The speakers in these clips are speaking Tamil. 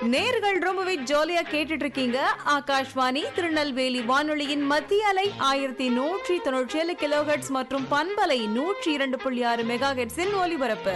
நேர்கள் ரொம்பவே ஜாலியா கேட்டுட்டு இருக்கீங்க ஆகாஷ்வாணி திருநெல்வேலி வானொலியின் மத்திய அலை ஆயிரத்தி நூற்றி தொண்ணூற்றி ஏழு கிலோஹெட்ஸ் மற்றும் பண்பலை நூற்றி இரண்டு புள்ளி ஆறு மெகா ஹெட்ஸின் ஒலிபரப்பு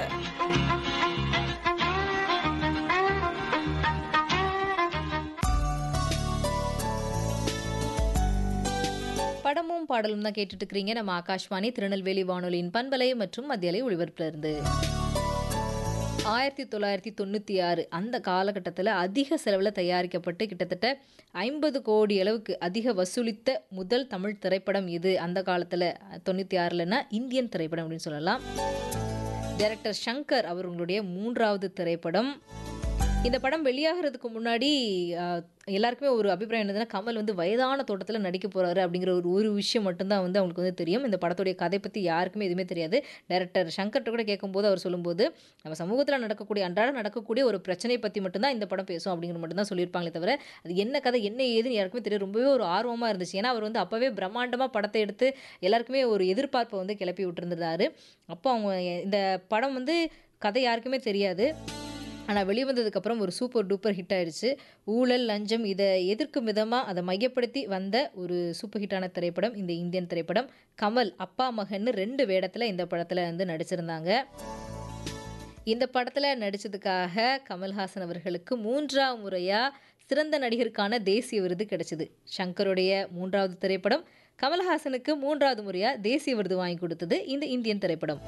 படமும் பாடலும் தான் கேட்டுட்டு இருக்கிறீங்க நம்ம ஆகாஷ்வாணி திருநெல்வேலி வானொலியின் பண்பலை மற்றும் மத்தியலை ஒளிபரப்புல இருந்து ஆயிரத்தி தொள்ளாயிரத்தி தொண்ணூற்றி ஆறு அந்த காலகட்டத்தில் அதிக செலவில் தயாரிக்கப்பட்டு கிட்டத்தட்ட ஐம்பது கோடி அளவுக்கு அதிக வசூலித்த முதல் தமிழ் திரைப்படம் இது அந்த காலத்தில் தொண்ணூற்றி ஆறுலன்னா இந்தியன் திரைப்படம் அப்படின்னு சொல்லலாம் டைரக்டர் சங்கர் அவர்களுடைய மூன்றாவது திரைப்படம் இந்த படம் வெளியாகிறதுக்கு முன்னாடி ஆஹ், எல்லாருக்குமே ஒரு அபிப்பிராயம் என்னதுன்னா கமல் வந்து வயதான தோட்டத்தில் நடிக்க போறாரு அப்படிங்கிற ஒரு ஒரு விஷயம் மட்டும்தான் வந்து அவங்களுக்கு வந்து தெரியும் இந்த படத்துடைய கதை பற்றி யாருக்குமே எதுவுமே தெரியாது டைரக்டர் சங்கர்கிட்ட கூட கேட்கும்போது அவர் சொல்லும்போது நம்ம சமூகத்தில் நடக்கக்கூடிய அன்றாட நடக்கக்கூடிய ஒரு பிரச்சனை பற்றி மட்டும்தான் இந்த படம் பேசும் அப்படிங்கிற மட்டும்தான் சொல்லியிருப்பாங்களே தவிர அது என்ன கதை என்ன ஏதுன்னு யாருக்குமே தெரியும் ரொம்பவே ஒரு ஆர்வமாக இருந்துச்சு ஏன்னா அவர் வந்து அப்போவே பிரம்மாண்டமாக படத்தை எடுத்து எல்லாருக்குமே ஒரு எதிர்பார்ப்பை வந்து கிளப்பி விட்டுருந்தாரு அப்போ அவங்க இந்த படம் வந்து கதை யாருக்குமே தெரியாது ஆனால் வெளிவந்ததுக்கப்புறம் ஒரு சூப்பர் டூப்பர் ஹிட் ஆயிடுச்சு ஊழல் லஞ்சம் இதை எதிர்க்கும் விதமாக அதை மையப்படுத்தி வந்த ஒரு சூப்பர் ஹிட்டான திரைப்படம் இந்த இந்தியன் திரைப்படம் கமல் அப்பா மகன்னு ரெண்டு வேடத்தில் இந்த படத்தில் வந்து நடிச்சிருந்தாங்க இந்த படத்தில் நடித்ததுக்காக கமல்ஹாசன் அவர்களுக்கு மூன்றாம் முறையாக சிறந்த நடிகருக்கான தேசிய விருது கிடைச்சிது சங்கருடைய மூன்றாவது திரைப்படம் கமல்ஹாசனுக்கு மூன்றாவது முறையாக தேசிய விருது வாங்கி கொடுத்தது இந்த இந்தியன் திரைப்படம்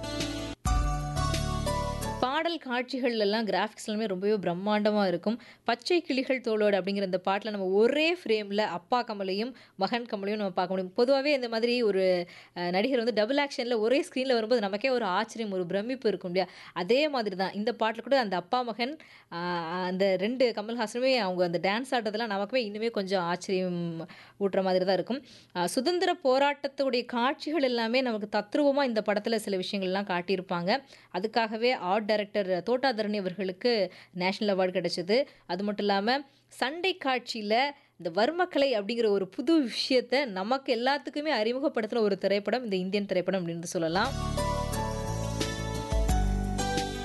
பாடல் காட்சிகள் எல்லாம் கிராஃபிக்ஸ் எல்லாமே ரொம்பவே பிரம்மாண்டமாக இருக்கும் பச்சை கிளிகள் தோளோடு அப்படிங்கிற இந்த பாட்டில் நம்ம ஒரே ஃப்ரேமில் அப்பா கமலையும் மகன் கமலையும் நம்ம பார்க்க முடியும் பொதுவாகவே இந்த மாதிரி ஒரு அஹ், நடிகர் வந்து டபுள் ஆக்ஷனில் ஒரே ஸ்க்ரீனில் வரும்போது நமக்கே ஒரு ஆச்சரியம் ஒரு பிரமிப்பு இருக்கும் இல்லையா அதே மாதிரி தான் இந்த பாட்டில் கூட அந்த அப்பா மகன் அஹ், அந்த ரெண்டு கமல்ஹாசனுமே அவங்க அந்த டான்ஸ் ஆடுறதெல்லாம் நமக்குமே இன்னுமே கொஞ்சம் ஆச்சரியம் ஊட்டுற மாதிரி தான் இருக்கும் அஹ், சுதந்திர போராட்டத்துடைய காட்சிகள் எல்லாமே நமக்கு தத்ரூபமாக இந்த படத்தில் சில விஷயங்கள்லாம் காட்டியிருப்பாங்க அதுக்காகவே ஆர்ட் டைரக்டர் தோட்டாதரணி அவர்களுக்கு நேஷனல் அவார்டு கிடைச்சது அது மட்டும் இல்லாமல் சண்டை காட்சியில் இந்த வர்மக்கலை அப்படிங்கிற ஒரு புது விஷயத்தை நமக்கு எல்லாத்துக்குமே அறிமுகப்படுத்தின ஒரு திரைப்படம் இந்த இந்தியன் திரைப்படம் அப்படின்னு சொல்லலாம்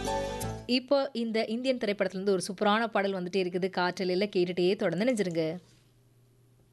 இப்போ இந்த இந்தியன் திரைப்படத்துலேருந்து ஒரு சூப்பரான பாடல் வந்துட்டே இருக்குது காற்றலையில் கேட்டுகிட்டே தொடர்ந்து நினைச்சிருங்க